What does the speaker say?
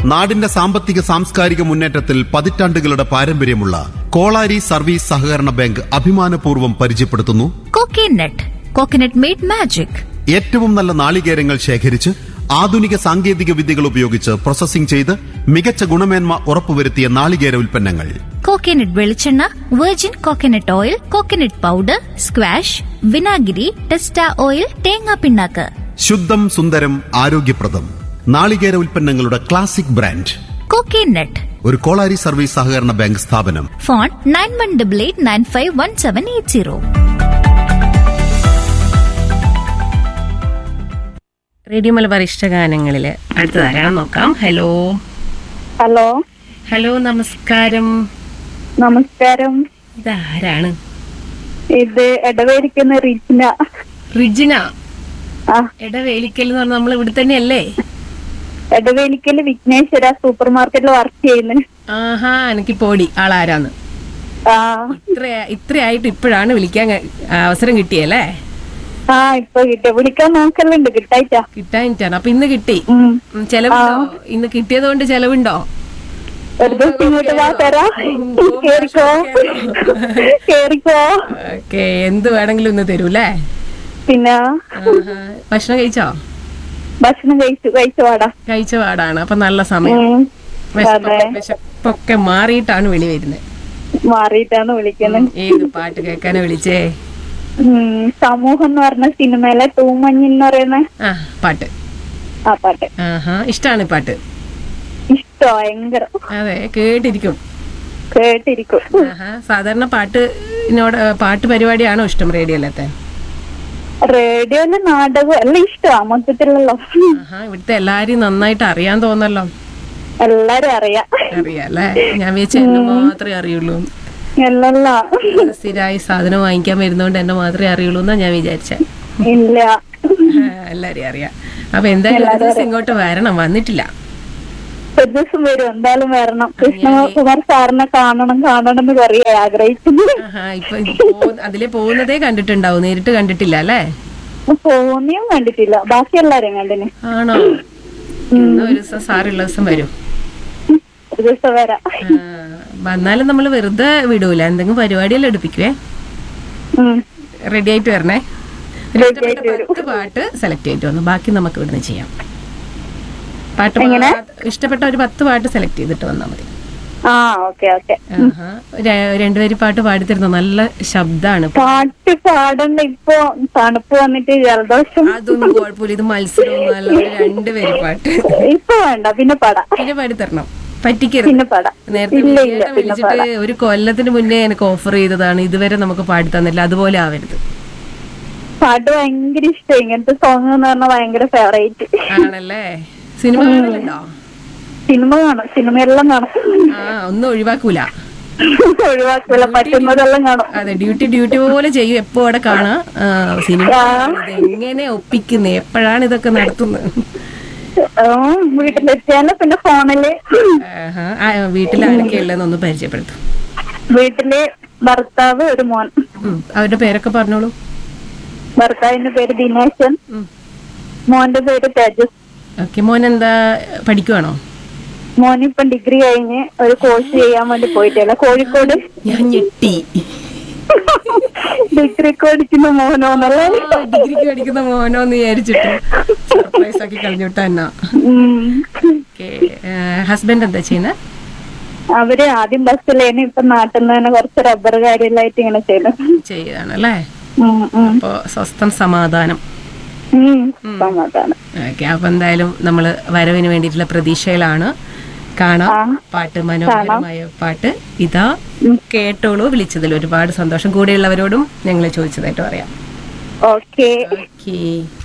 നാടിന്റെ സാമ്പത്തിക സാംസ്കാരിക മുന്നേറ്റത്തിൽ പതിറ്റാണ്ടുകളുടെ പാരമ്പര്യമുള്ള കോളാരി സർവീസ് സഹകരണ ബാങ്ക് അഭിമാനപൂർവ്വം പരിചയപ്പെടുത്തുന്നു കോക്കനട്ട് കോക്കനട്ട് മെയ്ഡ് മാജിക് ഏറ്റവും നല്ല നാളികേരങ്ങൾ ശേഖരിച്ച് ആധുനിക സാങ്കേതിക വിദ്യകൾ ഉപയോഗിച്ച് പ്രോസസ്സിംഗ് ചെയ്ത് മികച്ച ഗുണമേന്മ ഉറപ്പുവരുത്തിയ നാളികേര ഉൽപ്പന്നങ്ങൾ കോക്കനട്ട് വെളിച്ചെണ്ണ virgin coconut oil coconut powder squash വിനാഗിരി ടെസ്റ്റ ഓയിൽ തേങ്ങാ പിണ്ണാക്ക് ശുദ്ധം സുന്ദരം ആരോഗ്യപ്രദം നാളികേര ഉൽപ്പന്നങ്ങളുടെ ക്ലാസിക് ബ്രാൻഡ് കോക്കനട്ട് ഒരു കോളാരി സർവീസ് സഹകരണ ബാങ്ക് സ്ഥാപനം phone nine one double eight nine five one seven eight zero radio Malabar ഇഷ്ടഗാനങ്ങളിൽ അടുത്തത് ആരാണെന്ന് നോക്കാം ഹലോ ഹലോ ഹലോ നമസ്കാരം നമസ്കാരം ഇതാരാണ് ഇത് എടവേരിക്കുന്ന റീച്ചിന റിജിന ആ എടവേലിക്കൽ എന്ന് പറഞ്ഞാൽ നമ്മൾ ഇവിടെ തന്നെയല്ലേ എടവേലിക്കല് വിഘ്നേശ്വര സൂപ്പർ മാർക്കറ്റിൽ വർക്ക് ചെയ്യുന്നു ആഹാ എനിക്ക് പോടി ആളാരാന്ന് ആ ഇത്ര ഇത്രയായിട്ട് ഇപ്പോഴാണ് വിളിക്കാൻ ക- അവസരം കിട്ടിയല്ലേ ആ ഇപ്പൊ കിട്ടിയ വിളിക്കാൻ നോക്കലുണ്ട് കിട്ടായിട്ടാ കിട്ടാനിട്ടാണ് അപ്പൊ ഇന്ന് കിട്ടി ഉം. ഉം, ചെലവുണ്ടോ ഇന്ന് കിട്ടിയത് കൊണ്ട് ചെലവുണ്ടോ ഒരു ദിവസം ഇങ്ങോട്ട് വാ തരാ കേറിക്കോ കേറിക്കോ ഓക്കെ എന്ത് വേണമെങ്കിലും ഇന്ന് തരൂല്ലേ പിന്നെ ആഹാ. ഭക്ഷണം കഴിച്ചോ ഭക്ഷണം കഴിച്ചു കഴിച്ചു വാടാ കഴിച്ച പാടാണ് അപ്പൊ നല്ല സമയം ഉം. വിശപ്പൊക്കെ- അതെ വിശപ്പൊക്കെ മാറിയിട്ടാണ് വിളി വരുന്നത് മാറിയിട്ടാണ് വിളിക്കുന്നത് ഏത് പാട്ട് കേൾക്കാനാ വിളിച്ചേ ഉം, സമൂഹം എന്ന് പറഞ്ഞ സിനിമയിലെ തൂമഞ്ഞ് എന്ന് പറയുന്ന ആ പാട്ട് ആ പാട്ട് ആഹാ ഇഷ്ടാണ് ഈ പാട്ട് ഇഷ്ടോ ഭയങ്കര അതെ കേട്ടിരിക്കും കേട്ടിരിക്കും ആഹാ സാധാരണ പാട്ടിനോട് പാട്ട് പരിപാടിയാണോ ഇഷ്ടം റേഡിയോയിലത്തെ റേഡിയോയില് നാടകം എല്ലാം ഇഷ്ടമാ മൊത്തത്തിലുള്ള ആഹാ ഇവിടുത്തെ എല്ലാരെയും നന്നായിട്ട് അറിയാൻ തോന്നല്ലോ എല്ലാരും അറിയാം അറിയാം അല്ലേ ഞാൻ വിചാരിച്ച എന്നെ മാത്രമേ അറിയുള്ളൂ എല്ലല്ല സ്ഥിരമായി സാധനം വാങ്ങിക്കാൻ വരുന്നോണ്ട് എന്നെ മാത്രമേ അറിയുള്ളൂ എന്നാ ഞാൻ വിചാരിച്ചേ ഇല്ല എല്ലാരെയും അറിയാം അപ്പൊ എന്തായാലും ഒരു ദിവസം ഇങ്ങോട്ട് വരണം വന്നിട്ടില്ല ഒരു ദിവസം വരും എന്തായാലും വരണം കൃഷ്ണകുമാർ സാറിനെ കാണണം കാണണം എന്ന് കുറേ ആഗ്രഹിക്കുന്നു ആഹാ ഇപ്പൊ ഇത് പോ- അതിലെ പോകുന്നതേ കണ്ടിട്ടുണ്ടാവും നേരിട്ട് കണ്ടിട്ടില്ല അല്ലേ ഫോണിയും കണ്ടിട്ടില്ല ബാക്കി എല്ലാരെയും കണ്ടിന് ആണോ ഇന്ന് ഒരു ദിവസം സാറുള്ള ദിവസം വരും ഒരു ദിവസം വരാം ആ, വന്നാലും നമ്മൾ വെറുതെ വിടൂല എന്തെങ്കിലും പരിപാടിയെല്ലാം എടുപ്പിക്കുവേ ഉം. റെഡി ആയിട്ട് വരണേ ഒരു ഇഷ്ടപ്പെട്ട പത്ത് പാട്ട് സെലക്ട് ചെയ്തിട്ട് വന്നു ബാക്കി നമുക്ക് ഇവിടുന്ന് ചെയ്യാം പാട്ട് മാ- ഇഷ്ടപ്പെട്ട ഒരു പത്ത് പാട്ട് സെലക്ട് ചെയ്തിട്ട് വന്നാൽ മതി ആ ഓക്കെ ഓക്കെ ആഹാ. ര- രണ്ടുപേരും പാട്ട് പാടിത്തരുന്നു നല്ല ശബ്ദാണ് പാട്ട് പാടണ്ട ഇപ്പൊ തണുപ്പ് വന്നിട്ട് ജലദോഷം അതൊന്നും കുഴപ്പമില്ല ഇത് മത്സരമൊന്നും അല്ല ഒരു രണ്ടുപേരും പാട്ട് ഇപ്പൊ വേണ്ട പിന്നെ പാടാം പിന്നെ പാടിത്തരണം പറ്റിക്കരുത് പിന്നെ പാടാം നേരത്തെ ഇല്ല ഇല്ല വിളിച്ചേട്ടൻ പിന്നെ വിളിച്ചിട്ട് പാടാം ഒരു കൊല്ലത്തിന് മുന്നേ എനിക്ക് ഓഫർ ചെയ്തതാണ് ഇതുവരെ നമുക്ക് പാടി തന്നില്ല അതുപോലെ ആവരുത് പാട്ട് ഭയങ്കര ഇഷ്ടം ഇങ്ങനത്തെ സോങ് എന്ന് പറഞ്ഞാൽ ഭയങ്കര ഫേവറേറ്റ് ആണല്ലേ സിനിമ കാണലുണ്ടോ സിനിമ കാണും സിനിമയെല്ലാം കാണും ആ ഒന്നും ഒഴിവാക്കൂല ഒഴിവാക്കില്ല പറ്റുന്നതെല്ലാം കാണും അതെ ഡ്യൂട്ടി ഡ്യൂട്ടി പോലെ ചെയ്യും എപ്പോ അവിടെ കാണാം ആ, സിനിമ ഇത് എങ്ങനെ ഒപ്പിക്കുന്നേ എപ്പോഴാണ് ഇതൊക്കെ നടത്തുന്നത് ഉം, വീട്ടിലെത്തിയാല് പിന്നെ ഫോണില് ആഹാ. ആ, വീട്ടിൽ ആരൊക്കെ ഉള്ളതെന്നൊന്ന് പരിചയപ്പെടുത്തും വീട്ടില് ഭർത്താവ് ഒരു മോൻ ഉം. അവരുടെ പേരൊക്കെ പറഞ്ഞോളൂ ഭർത്താവിന്റെ പേര് ദിനേശൻ ഉം. മോന്റെ പേര് തേജസ് ഓക്കെ മോൻ എന്താ പഠിക്കുവാണോ മോനിപ്പം ഡിഗ്രി കഴിഞ്ഞ് ഒരു കോഴ്സ് ചെയ്യാൻ വേണ്ടി പോയിട്ടില്ല കോഴിക്കോട് ഞാൻ ഞെട്ടി ഡിഗ്രിക്ക് പഠിക്കുന്ന മോനോന്നല്ലേ ആ, ഡിഗ്രിക്ക് പഠിക്കുന്ന മോനോ എന്ന് വിചാരിച്ചിട്ട് സർപ്രൈസ് ആക്കി കളഞ്ഞു വിട്ടാ എന്നാ ഉം. ഹസ്ബൻഡ് എന്താ ചെയ്യുന്നത് അവര് ആദ്യം ബസ്സിലേന് ഇപ്പൊ നാട്ടിൽ നിന്ന് തന്നെ കുറച്ച് റബ്ബർ കാര്യമെല്ലായിട്ട് ഇങ്ങനെ ചെയ്തു ചെയ്താണല്ലേ ഉം, ഉം. അപ്പോ സ്വസ്ഥം സമാധാനം ഉം, സമാധാനം ഓക്കെ അപ്പൊ എന്തായാലും നമ്മള് വരവിന് വേണ്ടിയിട്ടുള്ള പ്രതീക്ഷയിലാണ് കാണാം പാട്ട് മനോഹരമായ പാട്ട് ഇതാ കേട്ടോളൂ വിളിച്ചതിൽ ഒരുപാട് സന്തോഷം കൂടെയുള്ളവരോടും ഞങ്ങൾ ചോദിച്ചതായിട്ട് പറയാം ഓക്കെ ഓക്കേ